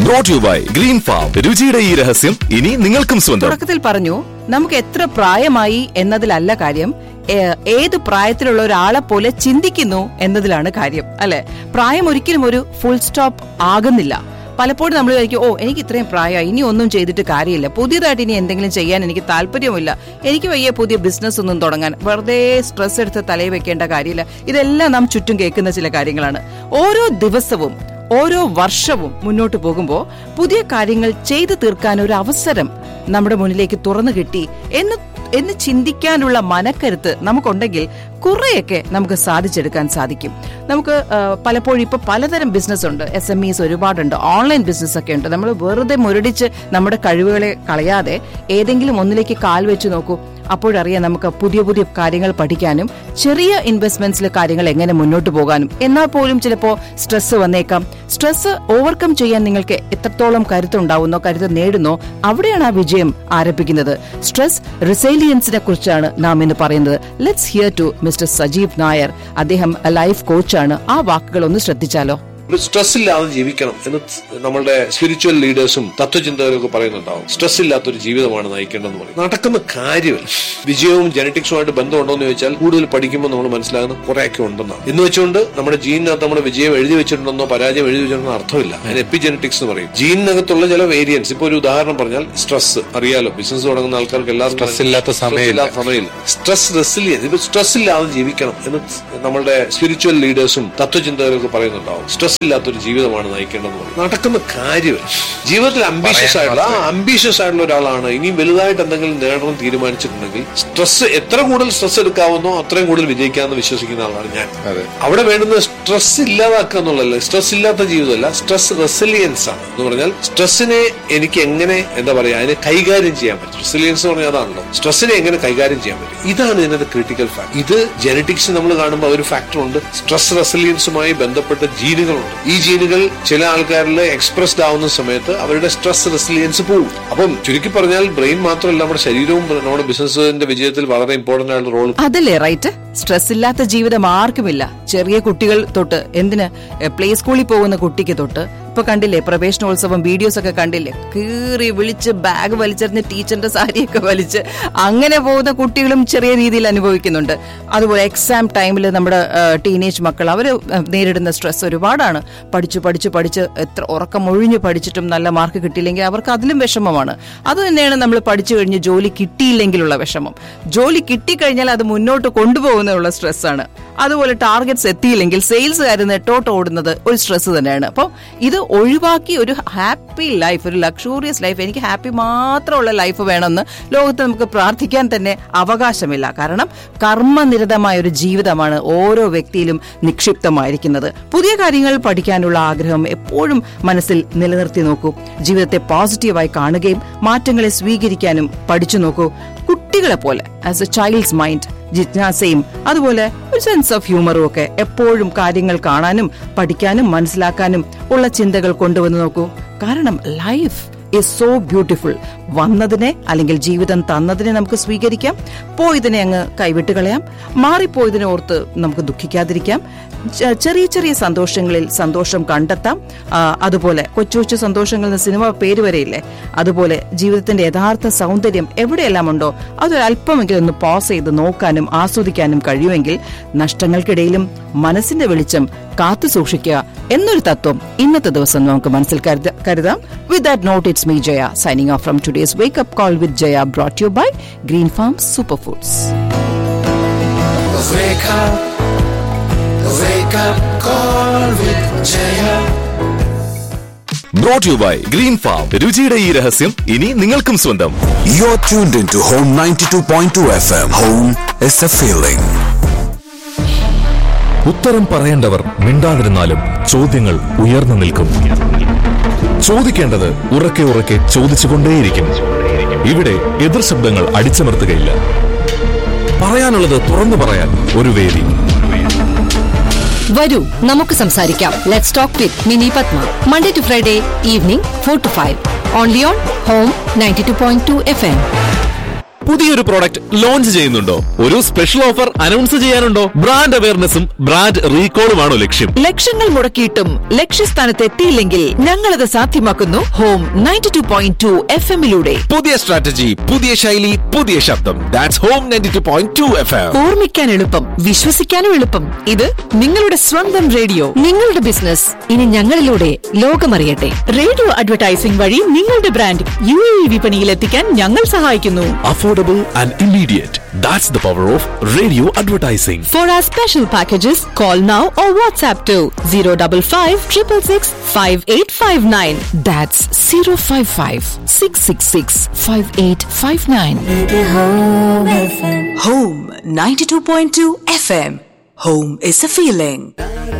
Brought you by green farm രുചിയുടെ ഈ രഹസ്യം ഇനി നിങ്ങൾക്കും സ്വന്തം തുടക്കത്തിൽ പറഞ്ഞു നമുക്ക് എത്ര പ്രായമായി എന്നതിലല്ല കാര്യം ഏ- ഏത് പ്രായത്തിലുള്ള ഒരാളെ പോലെ ചിന്തിക്കുന്നു എന്നതിലാണ് കാര്യം അല്ലെ പ്രായം ഒരിക്കലും ഒരു ഫുൾ സ്റ്റോപ്പ് ആകുന്നില്ല പലപ്പോഴും നമ്മൾ വിചാരിക്കും ഓ എനിക്ക് ഇത്രയും പ്രായമായി ഇനി ഒന്നും ചെയ്തിട്ട് കാര്യമില്ല പുതിയതായിട്ട് ഇനി എന്തെങ്കിലും ചെയ്യാൻ എനിക്ക് താല്പര്യമില്ല എനിക്ക് വയ്യ പുതിയ ബിസിനസ് ഒന്നും തുടങ്ങാൻ വെറുതെ സ്ട്രെസ് എടുത്ത് തലയിൽ വെക്കേണ്ട കാര്യമില്ല ഇതെല്ലാം നാം ചുറ്റും കേൾക്കുന്ന ചില കാര്യങ്ങളാണ് ഓരോ ദിവസവും ഓരോ വർഷവും മുന്നോട്ട് പോകുമ്പോൾ പുതിയ കാര്യങ്ങൾ ചെയ്തു തീർക്കാൻ ഒരു അവസരം നമ്മുടെ മുന്നിലേക്ക് തുറന്നു കിട്ടി എന്ന് എന്ന് ചിന്തിക്കാനുള്ള മനക്കരുത്ത് നമുക്കുണ്ടെങ്കിൽ കുറെയൊക്കെ നമുക്ക് സാധിച്ചെടുക്കാൻ സാധിക്കും നമുക്ക് ആ, പലപ്പോഴും ഇപ്പൊ പലതരം ബിസിനസ് ഉണ്ട് എസ് എം ഇസ് ഒരുപാടുണ്ട് ഓൺലൈൻ ബിസിനസ് ഒക്കെ ഉണ്ട് നമ്മൾ വെറുതെ മുരടിച്ച് നമ്മുടെ കഴിവുകളെ കളയാതെ ഏതെങ്കിലും ഒന്നിലേക്ക് കാൽ വെച്ച് നോക്കൂ അപ്പോഴറിയാം നമുക്ക് പുതിയ പുതിയ കാര്യങ്ങൾ പഠിക്കാനും ചെറിയ ഇൻവെസ്റ്റ്മെന്റ്സിലെ കാര്യങ്ങൾ എങ്ങനെ മുന്നോട്ട് പോകാനും എന്നാൽ പോലും ചിലപ്പോൾ സ്ട്രെസ് വന്നേക്കാം സ്ട്രെസ് ഓവർകം ചെയ്യാൻ നിങ്ങൾക്ക് എത്രത്തോളം കരുത്തുണ്ടാവുന്നോ കരുത്ത് നേടുന്നോ അവിടെയാണ് ആ വിജയം ആരംഭിക്കുന്നത് സ്ട്രെസ് റിസൈലിയൻസിനെ കുറിച്ചാണ് നാം ഇന്ന് പറയുന്നത് let's hear to mister Sajeev Nair അദ്ദേഹം ലൈഫ് കോച്ചാണ് ആ വാക്കുകൾ ഒന്ന് ശ്രദ്ധിച്ചാലോ ഒരു സ്ട്രെസ് ഇല്ലാതെ ജീവിക്കണം എന്ന് നമ്മളുടെ സ്പിരിച്വൽ ലീഡേഴ്സും തത്വചിന്തകരും ഒക്കെ പറയുന്നുണ്ടാവും സ്ട്രെസ് ഇല്ലാത്തൊരു ജീവിതമാണ് നയിക്കേണ്ടതെന്ന് പറയും നടക്കുന്ന കാര്യമല്ല വിജയവും ജനറ്റിക്സുമായിട്ട് ബന്ധമുണ്ടോ എന്ന് ചോദിച്ചാൽ കൂടുതൽ പഠിക്കുമ്പോൾ നമ്മൾ മനസ്സിലാകുന്ന കുറെയൊക്കെ ഉണ്ടെന്നാണ് എന്ന് വെച്ചുകൊണ്ട് നമ്മുടെ ജീനിനകത്ത് നമ്മുടെ വിജയം എഴുതി വെച്ചിട്ടുണ്ടെന്നോ പരാജയം എഴുതി വെച്ചിട്ടുണ്ടെന്നോ അർത്ഥമില്ല അതിന് എപ്പിജനറ്റിക്സ് എന്ന് പറയും ജീനിനകത്തുള്ള ചില വേരിയൻസ് ഇപ്പൊ ഒരു ഉദാഹരണം പറഞ്ഞാൽ സ്ട്രെസ് അറിയാലോ ബിസിനസ് തുടങ്ങുന്ന ആൾക്കാർക്ക് എല്ലാവർക്കും Stress ഇല്ലാത്ത സമയമില്ല. സമയമില്ല സ്ട്രെസ് റെസിലിയൻസ് ഇപ്പൊ സ്ട്രെസ് ഇല്ലാതെ ജീവിക്കണം എന്ന് നമ്മളുടെ സ്പിരിച്വൽ ലീഡേഴ്സും തത്വചിന്തകരും ഒക്കെ പറയുന്നുണ്ടാവും സ്ട്രെസ് ഇല്ലാത്തൊരു ജീവിതമാണ് നയിക്കേണ്ടതെന്ന് പറയും നടക്കുന്ന കാര്യമല്ല ജീവിതത്തിൽ അംബീഷ്യസ് ആയിട്ടുള്ള ആ അംബീഷ്യസ് ആയിട്ടുള്ള ഒരാളാണ് ഇനിയും വലുതായിട്ട് എന്തെങ്കിലും നേടണം തീരുമാനിച്ചിട്ടുണ്ടെങ്കിൽ സ്ട്രെസ് എത്ര കൂടുതൽ സ്ട്രെസ് എടുക്കാവുന്നോ അത്രയും കൂടുതൽ വിജയിക്കാമെന്ന് വിശ്വസിക്കുന്ന ആളാണ് ഞാൻ അതെ. അവിടെ വേണ്ടുന്നത് സ്ട്രെസ് ഇല്ലാതാക്കുക എന്നുള്ളതല്ല സ്ട്രെസ് ഇല്ലാത്ത ജീവിതമല്ല സ്ട്രെസ് റെസിലിയൻസ് ആണ് എന്ന് പറഞ്ഞാൽ സ്ട്രെസ്സിനെ എനിക്ക് എങ്ങനെ എന്താ പറയാ അതിനെ കൈകാര്യം ചെയ്യാൻ പറ്റും റെസിലിയൻസ് എന്ന് പറഞ്ഞാൽ അതാണല്ലോ സ്ട്രെസ്സിനെ എങ്ങനെ കൈകാര്യം ചെയ്യാൻ പറ്റും ഇതാണ് ഇതിനകത്ത് ക്രിട്ടിക്കൽ ഫാക്ടർ ഇത് ജനറ്റിക്സ് നമ്മൾ കാണുമ്പോൾ ഒരു ഫാക്ടർ ഉണ്ട് സ്ട്രെസ് റെസിലിയൻസുമായി ബന്ധപ്പെട്ട ജീനുകളുണ്ട് ഈ ജീനുകൾ ചില ആൾക്കാരിൽ എക്സ്പ്രസ്ഡ് ആവുന്ന സമയത്ത് അവരുടെ സ്ട്രെസ് റെസിലിയൻസ് പോകും അപ്പം ചുരുക്കി പറഞ്ഞാൽ ബ്രെയിൻ മാത്രമല്ല നമ്മുടെ ശരീരവും നമ്മുടെ ബിസിനസിന്റെ വിജയത്തിൽ വളരെ ഇമ്പോർട്ടന്റ് ആയിട്ടുള്ള റോൾ അതല്ലേ റൈറ്റ് സ്ട്രെസ് ഇല്ലാത്ത ജീവിതം ആർക്കുമില്ല ചെറിയ കുട്ടികൾ തൊട്ട് എന്തിന് പ്ലേ സ്കൂളിൽ പോകുന്ന കുട്ടിക്ക് തൊട്ട് ഇപ്പൊ കണ്ടില്ലേ പ്രവേശനോത്സവം വീഡിയോസ് ഒക്കെ കണ്ടില്ലേ കീറി വിളിച്ച് ബാഗ് വലിച്ചെറിഞ്ഞ് ടീച്ചറിന്റെ സാരിയൊക്കെ വലിച്ച് അങ്ങനെ പോകുന്ന കുട്ടികളും ചെറിയ രീതിയിൽ അനുഭവിക്കുന്നുണ്ട് അതുപോലെ എക്സാം ടൈമിൽ നമ്മുടെ ടീനേജ് മക്കൾ അവർ നേരിടുന്ന സ്ട്രെസ് ഒരുപാടാണ് പഠിച്ചു പഠിച്ചു പഠിച്ച് എത്ര ഉറക്കം ഒഴിഞ്ഞു പഠിച്ചിട്ടും നല്ല മാർക്ക് കിട്ടിയില്ലെങ്കിൽ അവർക്ക് അതിലും വിഷമമാണ് അത് തന്നെയാണ് നമ്മൾ പഠിച്ചു കഴിഞ്ഞ് ജോലി കിട്ടിയില്ലെങ്കിലുള്ള വിഷമം ജോലി കിട്ടിക്കഴിഞ്ഞാൽ അത് മുന്നോട്ട് കൊണ്ടുപോകുന്നതിനുള്ള സ്ട്രെസ്സാണ് അതുപോലെ ടാർഗറ്റ്സ് എത്തിയില്ലെങ്കിൽ സെയിൽസുകാർ നെട്ടോട്ട് ഓടുന്നത് ഒരു സ്ട്രെസ് തന്നെയാണ് അപ്പോൾ ഇത് ഒഴിവാക്കി ഒരു ഹാപ്പി ലൈഫ് ഒരു ലക്ഷൂറിയസ് ലൈഫ് എനിക്ക് ഹാപ്പി മാത്രമുള്ള ലൈഫ് വേണമെന്ന് ലോകത്ത് നമുക്ക് പ്രാർത്ഥിക്കാൻ തന്നെ അവകാശമില്ല കാരണം കർമ്മനിരതമായ ഒരു ജീവിതമാണ് ഓരോ വ്യക്തിയിലും നിക്ഷിപ്തമായിരിക്കുന്നത് പുതിയ കാര്യങ്ങൾ പഠിക്കാനുള്ള ആഗ്രഹം എപ്പോഴും മനസ്സിൽ നിലനിർത്തി നോക്കൂ ജീവിതത്തെ പോസിറ്റീവായി കാണുകയും മാറ്റങ്ങളെ സ്വീകരിക്കാനും പഠിച്ചു നോക്കൂ കുട്ടികളെ പോലെ ആസ് എ ചൈൽഡ്സ് മൈൻഡ് ജിജ്ഞാസയും അതുപോലെ ഒരു സെൻസ് ഓഫ് ഹ്യൂമറും ഒക്കെ എപ്പോഴും കാര്യങ്ങൾ കാണാനും പഠിക്കാനും മനസ്സിലാക്കാനും ഉള്ള ചിന്തകൾ കൊണ്ടുവന്ന് നോക്കൂ കാരണം ലൈഫ് ഇസ് സോ ബ്യൂട്ടിഫുൾ വന്നതിനെ അല്ലെങ്കിൽ ജീവിതം തന്നതിനെ നമുക്ക് സ്വീകരിക്കാം പോയതിനെ അങ്ങ് കൈവിട്ട് കളയാം മാറിപ്പോയതിനെ ഓർത്ത് നമുക്ക് ദുഃഖിക്കാതിരിക്കാം ചെ- ചെറിയ ചെറിയ സന്തോഷങ്ങളിൽ സന്തോഷം കണ്ടെത്താം ആ, അതുപോലെ കൊച്ചു കൊച്ചു സന്തോഷങ്ങൾ എന്ന സിനിമ പേര് വരെയില്ലേ അതുപോലെ ജീവിതത്തിന്റെ യഥാർത്ഥ സൗന്ദര്യം എവിടെയെല്ലാം ഉണ്ടോ അതൊരു അല്പമെങ്കിലും ഒന്ന് പോസ് ചെയ്ത് നോക്കാനും ആസ്വദിക്കാനും കഴിയുമെങ്കിൽ നഷ്ടങ്ങൾക്കിടയിലും മനസ്സിന്റെ വെളിച്ചം കാത്തു സൂക്ഷിക്കുക എന്നൊരു തത്വം ഇന്നത്തെ ദിവസം നമുക്ക് മനസ്സിൽ കരുത- കരുതാം with that note it's me Jaya signing off from today's wake up call with Jaya brought you by green Farm Super Foods Wake up, wake up, call with Jaya. Brought you by green farm രുചിയുടെ ഈ രഹസ്യം ഇനി നിങ്ങൾക്കും സ്വന്തം You're tuned into Home 92.2 FM. Home is a feeling. ഉത്തരം പറയേണ്ടവർ മിണ്ടാതിരുന്നാലും ചോദ്യങ്ങൾ ഉയർന്നു നിൽക്കും ചോദിക്കേണ്ടത് ഉറക്കെ ഉറക്കെ ചോദിച്ചുകൊണ്ടേയിരിക്കും ഇവിടെ എതിർ ശബ്ദങ്ങൾ അടിച്ചമർത്തുകയില്ല പറയാനുള്ളത് തുറന്നു പറയാൻ ഒരു വേദി വരൂ നമുക്ക് സംസാരിക്കാം let's talk with Mini Padma Monday to Friday evening four to five only on Home ninety two point two F M പുതിയൊരു പ്രോഡക്റ്റ് ലോഞ്ച് ചെയ്യുന്നുണ്ടോ ഒരു സ്പെഷ്യൽ ഓഫർ അനൗൺസ് ചെയ്യാനുണ്ടോ ബ്രാൻഡ് അവയർനെസ്സും ബ്രാൻഡ് റീകോളുമാണോ ലക്ഷ്യം ലക്ഷങ്ങൾ മുടക്കിയിട്ടും ലക്ഷ്യസ്ഥാനത്ത് എത്തിയില്ലെങ്കിൽ ഞങ്ങളത് സാധ്യമാക്കുന്നു Home ninety two point two F എമ്മിലൂടെ പുതിയ സ്ട്രാറ്റജി പുതിയ ശൈലി പുതിയ ശബ്ദം that's Home ninety two point two F M ഓർമ്മിക്കാൻ എളുപ്പം വിശ്വസിക്കാനും എളുപ്പം ഇത് നിങ്ങളുടെ സ്വന്തം റേഡിയോ നിങ്ങളുടെ ബിസിനസ് ഇനി ഞങ്ങളിലൂടെ ലോകമറിയട്ടെ റേഡിയോ അഡ്വർടൈസിംഗ് വഴി നിങ്ങളുടെ ബ്രാൻഡ് യു എ വിപണിയിൽ എത്തിക്കാൻ ഞങ്ങൾ സഹായിക്കുന്നു affordable and immediate that's the power of radio advertising for our special packages call now or WhatsApp two zero double five triple six five eight five nine that's zero five five six six six five eight five nine Home 92.2 FM. Home is a feeling.